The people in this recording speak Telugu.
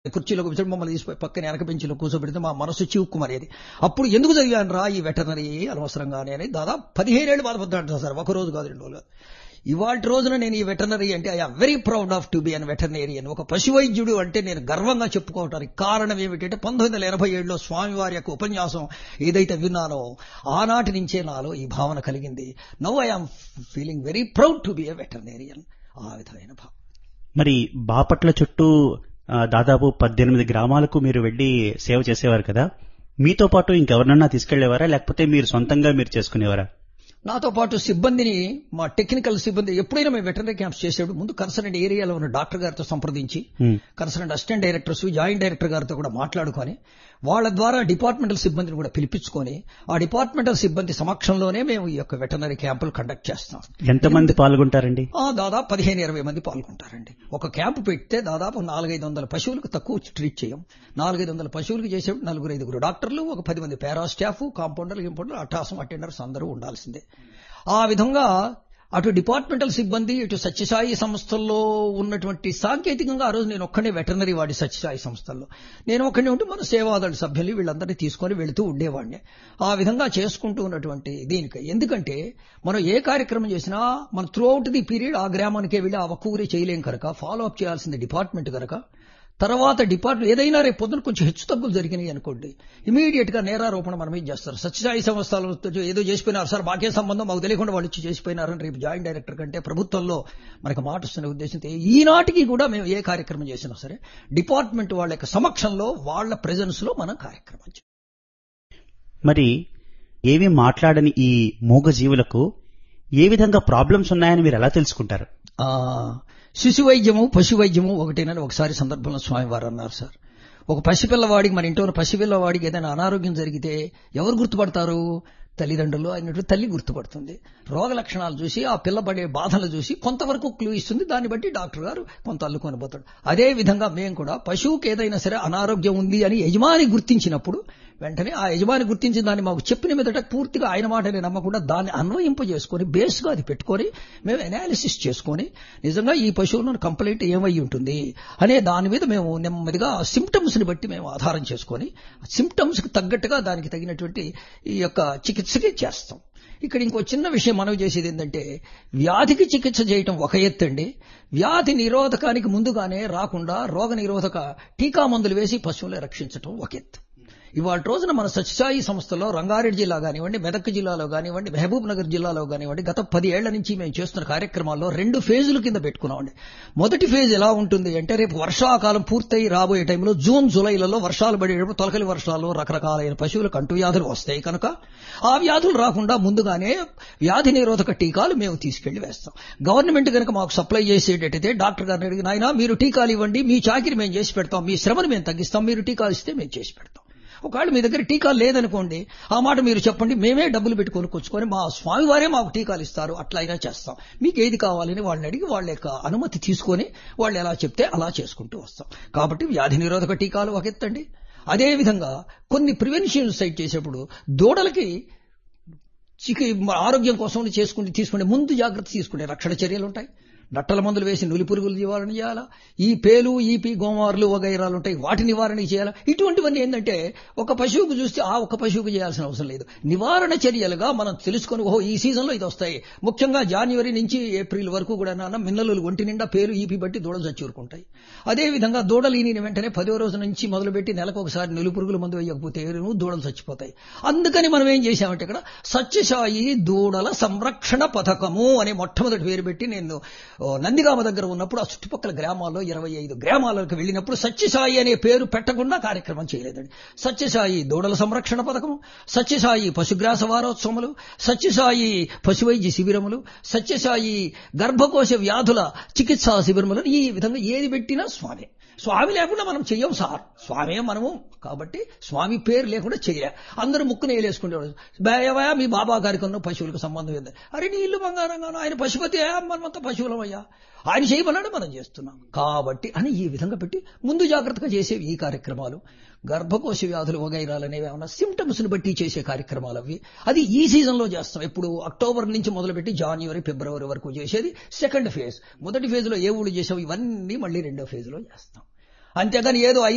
కుర్చీలో కూర్చొని మమ్మల్ని తీసిపోయి పక్కన వెనక బెంచ్లో కూర్చోబెడితే మా మనసు చివుక్కుమనేది అప్పుడు ఎందుకు చదివాను రా ఈ వెటర్నరీ అనవసరంగానే అని దాదాపు పదిహేనేళ్ళు బాధపడ్డాడు సార్ ఒక రోజు కాదు రెండు రోజులు కాదు. ఇవాళ రోజున నేను ఈ వెటర్నరీ అంటే I very proud of to be an veterinarian ఒక పశువైద్యుడు అంటే నేను గర్వంగా చెప్పుకోవటానికి కారణం ఏమిటంటే పంతొమ్మిది వందల ఎనభై ఏడులో స్వామివారి యొక్క ఉపన్యాసం ఏదైతే విన్నానో ఆనాటి నుంచే నాలో ఈ భావన కలిగింది now I'm feeling very proud to be a veterinarian ఆ విధమైన భావం మరి బాపట్ల చుట్టూ ఆ, దాదాపు పద్దెనిమిది గ్రామాలకు మీరు వెళ్లి సేవ చేసేవారు కదా మీతో పాటు ఇంకెవరినన్నా తీసుకెళ్లేవారా లేకపోతే మీరు సొంతంగా మీరు చేసుకునేవారా నాతో పాటు సిబ్బందిని మా టెక్నికల్ సిబ్బంది ఎప్పుడైనా మేము వెటర్నరీ క్యాంప్స్ చేసేప్పుడు ముందు కన్సర్న్ ఏరియాలో ఉన్న డాక్టర్ గారితో సంప్రదించి hmm. Concern assistant directors joint director గారితో కూడా మాట్లాడుకొని వాళ్ళ ద్వారా డిపార్ట్మెంటల్ సిబ్బందిని కూడా పిలిపించుకొని ఆ డిపార్ట్మెంటల్ సిబ్బంది సమక్షంలోనే మేము ఈ యొక్క వెటర్నరీ క్యాంపులు కండక్ట్ చేస్తాం ఎంతమంది పాల్గొంటారండి ఆ దాదాపు పదిహేను ఇరవై మంది పాల్గొంటారండి ఒక క్యాంపు పెడితే దాదాపు నాలుగైదు వందల పశువులకు తక్కువ ట్రీట్ చేయం నాలుగైదు వందల పశువులకు చేసేప్పుడు నలుగురు ఐదుగురు డాక్టర్లు ఒక పది మంది పారా స్టాఫ్ కాంపౌండర్లు గింపౌండర్లు అటాసం అటెండర్స్ అందరూ ఉండాల్సిందే ఆ విధంగా అటు డిపార్ట్మెంటల్ సిబ్బంది ఇటు సత్యసాయి సంస్థల్లో ఉన్నటువంటి సాంకేతికంగా ఆ రోజు నేను ఒక్కడే వెటర్నరీ వాడి సత్యసాయి సంస్థల్లో నేను ఒక్కడే ఉంటే మన సేవాదళ సభ్యులు వీళ్ళందరినీ తీసుకొని వెళుతూ ఉండేవాడిని ఆ విధంగా చేసుకుంటూ ఉన్నటువంటి దీనికి ఎందుకంటే మనం ఏ కార్యక్రమం చేసినా మనం త్రూ అవుట్ ది పీరియడ్ ఆ గ్రామానికే వెళ్ళి ఆ ఒక్క ఊరే చేయలేం కనుక ఫాలో అప్ చేయాల్సింది డిపార్ట్మెంట్ కనుక తర్వాత డిపార్ట్మెంట్ ఏదైనా రేపు పొద్దున కొంచెం హెచ్చు తగ్గులు జరిగినాయి అనుకోండి ఇమీడియట్ గా నేరారోపణ మనం ఏం చేస్తారు సత్యసాయి సంస్థలు ఏదో చేసిపోయినారు సార్ మాకే సంబంధం మాకు తెలియకుండా వాళ్ళు ఇచ్చి చేసిపోయినారని రేపు జాయింట్ డైరెక్టర్ కంటే ప్రభుత్వంలో మనకు మాట వస్తున్న ఉద్దేశంతో ఈనాటికి కూడా మేము ఏ కార్యక్రమం చేసినా సరే డిపార్ట్మెంట్ వాళ్ళ యొక్క సమక్షంలో వాళ్ళ ప్రెజెన్స్ లో మనం కార్యక్రమం చేస్తాం మరి ఏమీ మాట్లాడని ఈ మూగ జీవులకు ఏ విధంగా ప్రాబ్లమ్స్ ఉన్నాయని మీరు ఎలా తెలుసుకుంటారు ఆ శిశు వైద్యము పశు వైద్యము ఒకటేనని ఒకసారి సందర్భంలో స్వామివారు అన్నారు సార్ ఒక పసిపిల్లవాడికి మన ఇంట్లో ఉన్న పసిపిల్లవాడికి ఏదైనా అనారోగ్యం జరిగితే ఎవరు గుర్తుపడతారు తల్లిదండ్రులు అయినట్టు తల్లి గుర్తుపడుతుంది రోగ లక్షణాలు చూసి ఆ పిల్ల పడే బాధలు చూసి కొంతవరకు క్లూ ఇస్తుంది దాన్ని బట్టి డాక్టర్ గారు కొంత అల్లుకొని పోతాడు అదే విధంగా మేము కూడా పశువుకి ఏదైనా సరే అనారోగ్యం ఉంది అని యజమాని గుర్తించినప్పుడు వెంటనే ఆ యజమాని గుర్తించిన దాన్ని మాకు చెప్పిన మీదట పూర్తిగా ఆయన మాటనే నమ్మకుండా దాన్ని అన్వయింప చేసుకొని బేస్గా అది పెట్టుకొని మేము అనాలిసిస్ చేసుకొని నిజంగా ఈ పశువులను కంప్లైంట్ ఏమై ఉంటుంది అనే దాని మీద మేము నెమ్మదిగా సిమ్టమ్స్ ని బట్టి మేము ఆధారం చేసుకొని సిమ్టమ్స్ కి తగ్గట్టుగా దానికి తగినటువంటి ఈ యొక్క చికిత్సకి చేస్తాం ఇక్కడ ఇంకో చిన్న విషయం మనం చేసేది ఏంటంటే వ్యాధికి చికిత్స చేయటం ఒక ఎత్తు అండి వ్యాధి నిరోధకానికి ముందుగానే రాకుండా రోగ నిరోధక టీకా మందులు వేసి పశువులను రక్షించటం ఒక ఎత్తు ఇవాళ రోజున మన సత్యసాయి సంస్థలో రంగారెడ్డి జిల్లా కానివ్వండి మెదక్ జిల్లాలో కానివ్వండి మహబూబ్ నగర్ జిల్లాలో కానివ్వండి గత పది ఏళ్ల నుంచి మేము చేస్తున్న కార్యక్రమాల్లో రెండు ఫేజుల కింద పెట్టుకున్నామండి మొదటి ఫేజ్ ఎలా ఉంటుంది అంటే రేపు వర్షాకాలం పూర్తయి రాబోయే టైంలో జూన్ జూలైలలో వర్షాలు పడేటప్పుడు తొలకలి వర్షాలు రకరకాలైన పశువులకు అంటు వ్యాధులు వస్తాయి కనుక ఆ వ్యాధులు రాకుండా ముందుగానే వ్యాధి నిరోధక టీకాలు మేము తీసుకెళ్లి వేస్తాం గవర్నమెంట్ కనుక మాకు సప్లై చేసేటట్టయితే డాక్టర్ గారిని అడిగి నాయన మీరు టీకాలు ఇవ్వండి మీ చాకిరి మేము చేసి పెడతాం మీ శ్రమను మేము తగ్గిస్తాం మీరు టీకాలు ఇస్తే మేము చేసి పెడతాం ఒకవేళ మీ దగ్గర టీకాలు లేదనుకోండి ఆ మాట మీరు చెప్పండి మేమే డబ్బులు పెట్టి కొనుక్కొచ్చుకొని మా స్వామివారే మాకు టీకాలు ఇస్తారు అట్లా అయినా చేస్తాం మీకు ఏది కావాలని వాళ్ళని అడిగి వాళ్ళ యొక్క అనుమతి తీసుకొని వాళ్ళు ఎలా చెప్తే అలా చేసుకుంటూ వస్తాం కాబట్టి వ్యాధి నిరోధక టీకాలు ఒక ఎత్తండి అదేవిధంగా కొన్ని ప్రివెన్షన్ సైట్ చేసేప్పుడు దూడలకి చికి ఆరోగ్యం కోసం చేసుకుని తీసుకునే ముందు జాగ్రత్త తీసుకునే రక్షణ చర్యలు ఉంటాయి నట్టల మందులు వేసి నులి పురుగులు నివారణ చేయాలా ఈ పేలు ఈపి గోమార్లు వగైరాలు ఉంటాయి వాటి నివారణ చేయాలా ఇటువంటివన్నీ ఏంటంటే ఒక పశువుకు చూస్తే ఆ ఒక పశువుకు చేయాల్సిన అవసరం లేదు నివారణ చర్యలుగా మనం తెలుసుకొని ఓహో ఈ సీజన్లో ఇది వస్తాయి ముఖ్యంగా జనవరి నుంచి ఏప్రిల్ వరకు కూడా నాన్న మిన్నలు ఒంటి నిండా పేరు ఈపి బట్టి దూడలు చచ్చూరుకుంటాయి అదేవిధంగా దూడలు ఈనిన వెంటనే పదో రోజు నుంచి మొదలుపెట్టి నెలకు ఒకసారి నులి పురుగుల మందు వేయకపోతే దూడలు చచ్చిపోతాయి అందుకని మనం ఏం చేశామంటే ఇక్కడ సత్యసాయి దూడల సంరక్షణ పథకము అనే మొట్టమొదటి పేరు పెట్టి నేను ఓ, నందిగామ దగ్గర ఉన్నప్పుడు ఆ చుట్టుపక్కల గ్రామాల్లో ఇరవై ఐదు గ్రామాలకు వెళ్ళినప్పుడు సత్యసాయి అనే పేరు పెట్టకుండా కార్యక్రమం చేయలేదండి సత్యసాయి దూడల సంరక్షణ పథకం సత్యసాయి పశుగ్రాస వారోత్సవములు సత్యసాయి పశువైద్య శిబిరములు సత్యసాయి గర్భకోశ వ్యాధుల చికిత్సా శిబిరములు ఈ విధంగా ఏది పెట్టినా స్వామి స్వామి లేకుండా మనం చెయ్యం సార్ స్వామే మనము కాబట్టి స్వామి పేరు లేకుండా చేయలే అందరూ ముక్కుని వేలేసుకునేవాడు భయవయా మీ బాబా గారికి ఉన్న పశువులకు సంబంధం ఏంది అరే నీ ఇల్లు బంగారంగాను ఆయన పశుపతి మనమంతా పశువులమయ్యా ఆయన చేయమన్నాడు మనం చేస్తున్నాం కాబట్టి అని ఈ విధంగా పెట్టి ముందు జాగ్రత్తగా చేసే ఈ కార్యక్రమాలు గర్భకోశ వ్యాధులు వగైరాలు అనేవి ఏమన్నా సిమ్టమ్స్ ని బట్టి చేసే కార్యక్రమాలు అవి అది ఈ సీజన్ లో చేస్తాం ఇప్పుడు అక్టోబర్ నుంచి మొదలుపెట్టి జాన్యువరి ఫిబ్రవరి వరకు చేసేది సెకండ్ ఫేజ్ మొదటి ఫేజ్ లో ఏ ఊళ్ళు చేసావు ఇవన్నీ మళ్ళీ రెండో ఫేజ్ లో చేస్తాం అంతేగాని ఏదో ఐదు